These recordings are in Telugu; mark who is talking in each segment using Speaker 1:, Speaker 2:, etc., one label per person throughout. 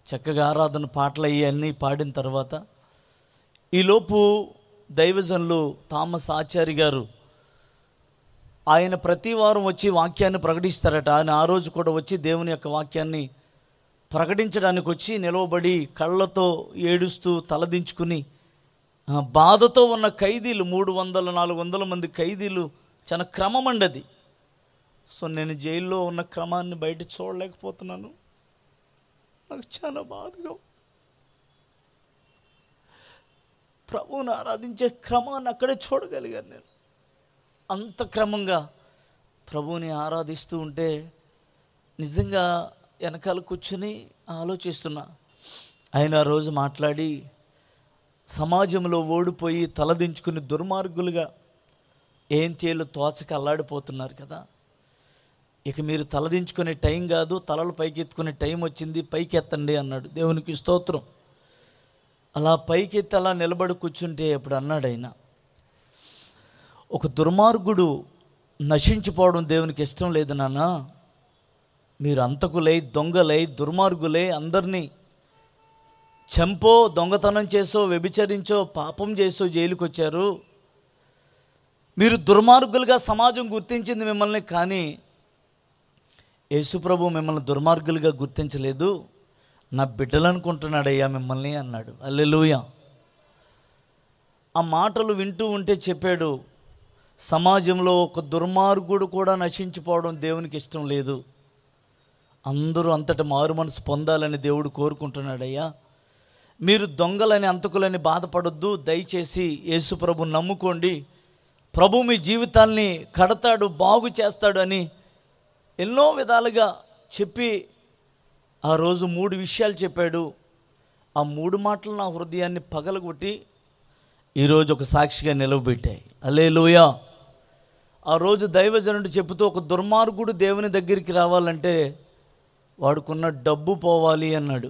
Speaker 1: చక్కగా ఆరాధన పాటలు అయ్యి అన్నీ పాడిన తర్వాత ఈలోపు దైవజనులు థామస్ ఆచారి గారు ఆయన ప్రతి వారం వచ్చి వాక్యాన్ని ప్రకటిస్తారట ఆయన ఆ రోజు కూడా వచ్చి దేవుని యొక్క వాక్యాన్ని ప్రకటించడానికి వచ్చి నిలవబడి కళ్ళతో ఏడుస్తూ తలదించుకుని ఆ, బాధతో ఉన్న ఖైదీలు మూడు వందల నాలుగు వందల మంది ఖైదీలు చాలా క్రమం అండి అది సో నేను జైల్లో ఉన్న క్రమాన్ని బయట చూడలేకపోతున్నాను నాకు చాలా బాధగా ఉంది. ప్రభువుని ఆరాధించే క్రమాన్ని అక్కడే చూడగలిగాను నేను అంత క్రమంగా ప్రభువుని ఆరాధిస్తూ ఉంటే నిజంగా వెనకాల కూర్చుని ఆలోచిస్తున్నా ఆయన ఆ రోజు మాట్లాడి సమాజంలో ఓడిపోయి తలదించుకుని దుర్మార్గులుగా ఏం చేయాలో తోచక అల్లాడిపోతున్నారు కదా ఇక మీరు తలదించుకునే టైం కాదు తలలు పైకెత్తుకునే టైం వచ్చింది పైకి ఎత్తండి అన్నాడు దేవునికి స్తోత్రం అలా పైకెత్తి అలా నిలబడి కూర్చుంటే అప్పుడు అన్నాడు ఆయన ఒక దుర్మార్గుడు నశించిపోవడం దేవునికి ఇష్టం లేదు నాన్న మీరు అంతకులై దొంగలై దుర్మార్గులై అందరినీ చంపో దొంగతనం చేసో వ్యభిచరించో పాపం చేసో జైలుకి వచ్చారు మీరు దుర్మార్గులుగా సమాజం గుర్తించింది మిమ్మల్ని కానీ యేసుప్రభు మిమ్మల్ని దుర్మార్గులుగా గుర్తించలేదు నా బిడ్డలు అనుకుంటున్నాడయ్యా మిమ్మల్ని అన్నాడు అల్లెలుయ ఆ మాటలు వింటూ ఉంటే చెప్పాడు సమాజంలో ఒక దుర్మార్గుడు కూడా నశించిపోవడం దేవునికి ఇష్టం లేదు అందరూ అంతటి మారు మనసు పొందాలని దేవుడు కోరుకుంటున్నాడయ్యా మీరు దొంగలని అంతకులని బాధపడొద్దు దయచేసి యేసు ప్రభు నమ్ముకోండి ప్రభు మీ జీవితాల్ని కడతాడు బాగు చేస్తాడు అని ఎన్నో విధాలుగా చెప్పి ఆ రోజు మూడు విషయాలు చెప్పాడు ఆ మూడు మాటలు నా హృదయాన్ని పగలగొట్టి ఈరోజు ఒక సాక్షిగా నిలవబెట్టాయి అలే ఆ రోజు దైవజనుడు చెబుతూ ఒక దుర్మార్గుడు దేవుని దగ్గరికి రావాలంటే వాడుకున్న డబ్బు పోవాలి అన్నాడు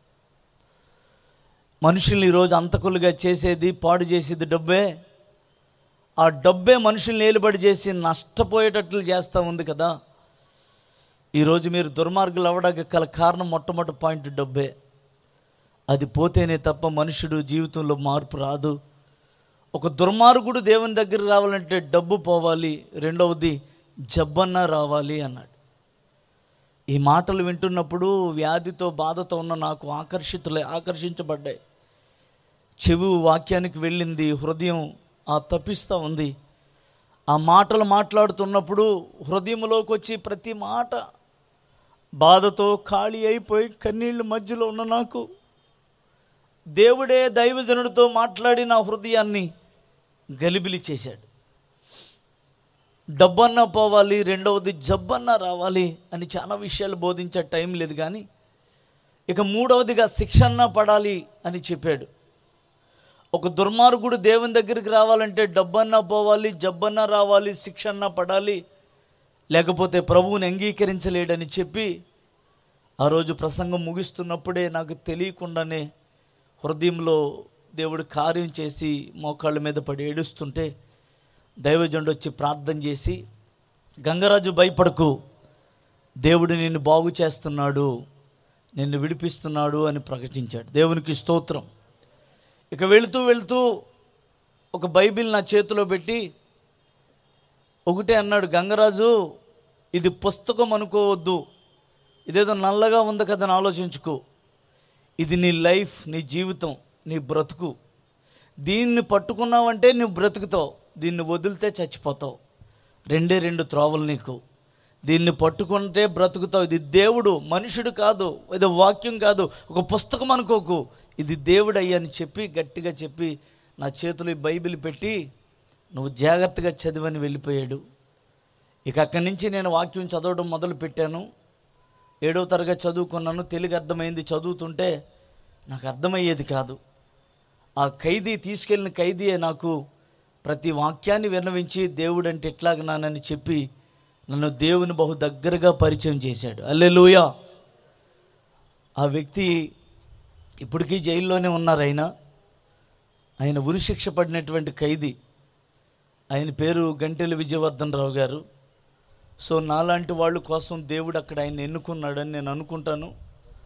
Speaker 1: మనుషుల్ని ఈరోజు అంతకులుగా చేసేది పాడు చేసేది డబ్బే ఆ డబ్బే మనుషుల్ని ఏలుబడి చేసి నష్టపోయేటట్లు చేస్తూ ఉంది కదా ఈరోజు మీరు దుర్మార్గులు అవ్వడానికి గల కారణం మొట్టమొదటి పాయింట్ డబ్బే అది పోతేనే తప్ప మనుషుడు జీవితంలో మార్పు రాదు ఒక దుర్మార్గుడు దేవుని దగ్గర రావాలంటే డబ్బు పోవాలి రెండవది జబ్బన్న రావాలి అన్నాడు ఈ మాటలు వింటున్నప్పుడు వ్యాధితో బాధతో ఉన్న నాకు ఆకర్షితులై ఆకర్షించబడ్డాయి చెవి వాక్యానికి వెళ్ళింది హృదయం ఆ తప్పిస్తూ ఉంది ఆ మాటలు మాట్లాడుతున్నప్పుడు హృదయంలోకి వచ్చి ప్రతి మాట బాధతో ఖాళీ అయిపోయి కన్నీళ్ళ మధ్యలో ఉన్న నాకు దేవుడే దైవజనుడితో మాట్లాడి నా హృదయాన్ని గలిబిలి చేశాడు డబ్బన్నా పోవాలి రెండవది జబ్బన్నా రావాలి అని చాలా విషయాలు బోధించే టైం లేదు కానీ ఇక మూడవదిగా శిక్షణ పడాలి అని చెప్పాడు ఒక దుర్మార్గుడు దేవుని దగ్గరికి రావాలంటే డబ్బన్నా పోవాలి జబ్బన్నా రావాలి శిక్షణ పడాలి లేకపోతే ప్రభువుని అంగీకరించలేడని చెప్పి ఆ రోజు ప్రసంగం ముగిస్తున్నప్పుడే నాకు తెలియకుండానే హృదయంలో దేవుడు కార్యం చేసి మోకాళ్ళ మీద పడి ఏడుస్తుంటే దైవజనుడు వచ్చి ప్రార్థన చేసి గంగరాజు భయపడకు దేవుడు నిన్ను బాగు చేస్తున్నాడు నిన్ను విడిపిస్తున్నాడు అని ప్రకటించాడు దేవునికి స్తోత్రం ఇక వెళుతూ వెళుతూ ఒక బైబిల్ నా చేతిలో పెట్టి ఒకటే అన్నాడు గంగరాజు ఇది పుస్తకం అనుకోవద్దు ఇదేదో నల్లగా ఉంది కదా అని ఆలోచించుకో ఇది నీ లైఫ్ నీ జీవితం నీ బ్రతుకు దీన్ని పట్టుకున్నావంటే నువ్వు బ్రతుకుతావు దీన్ని వదిలితే చచ్చిపోతావు రెండే రెండు త్రోవలు నీకు దీన్ని పట్టుకుంటే బ్రతుకుతావు ఇది దేవుడు మనుషుడు కాదు ఇది వాక్యం కాదు ఒక పుస్తకం అనుకోకు ఇది దేవుడు అయ్యా అని చెప్పి గట్టిగా చెప్పి నా చేతిలో ఈ బైబిల్ పెట్టి నువ్వు జాగ్రత్తగా చదివని వెళ్ళిపోయాడు ఇక అక్కడి నుంచి నేను వాక్యం చదవడం మొదలు పెట్టాను ఏడవ తరగతి చదువుకున్నాను తెలుగు అర్థమైంది చదువుతుంటే నాకు అర్థమయ్యేది కాదు ఆ ఖైదీ తీసుకెళ్ళిన ఖైదీయే నాకు ప్రతి వాక్యాన్ని విన్నవించి దేవుడు అంటే ఎట్లాగనానని చెప్పి నన్ను దేవుని బహు దగ్గరగా పరిచయం చేశాడు అల్లెలుయా ఆ వ్యక్తి ఇప్పటికీ జైల్లోనే ఉన్నారు ఆయన ఆయన ఉరిశిక్ష పడినటువంటి ఖైదీ ఆయన పేరు గంటెల విజయవర్ధన్ రావు గారు సో నాలాంటి వాళ్ళ కోసం దేవుడు అక్కడ ఆయన ఎన్నుకున్నాడని నేను అనుకుంటాను